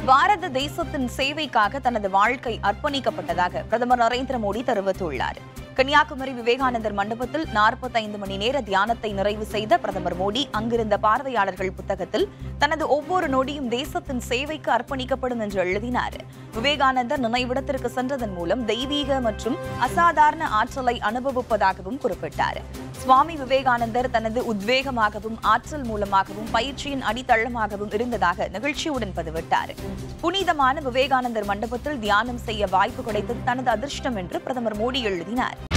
பாரத தேசத்தின் சேவைக்காக தனது வாழ்க்கை அர்ப்பணிக்கப்பட்டதாக பிரதமர் நரேந்திர மோடி தெரிவித்துள்ளார் கன்னியாகுமரி விவேகானந்தர் மண்டபத்தில் 45 மணி நேர தியானத்தை நிறைவு செய்த பிரதமர் மோடி அங்கிருந்த பார்வையாளர்கள் புத்தகத்தில் தனது ஒவ்வொரு நொடியும் தேசத்தின் சேவைக்கு அர்ப்பணிக்கப்படும் என்று எழுதினார் விவேகானந்தர் நினைவிடத்திற்கு சென்றதன் மூலம் தெய்வீக மற்றும் அசாதாரண ஆற்றலை அனுபவிப்பதாகவும் குறிப்பிட்டார் சுவாமி விவேகானந்தர் தனது உத்வேகமாகவும் ஆற்றல் மூலமாகவும் பயிற்சியின் அடித்தளமாகவும் இருந்ததாக நிகழ்ச்சியுடன் பதிவிட்டார் புனிதமான விவேகானந்தர் மண்டபத்தில் தியானம் செய்ய வாய்ப்பு கிடைத்தது தனது அதிர்ஷ்டம் என்று பிரதமர் மோடி எழுதினார்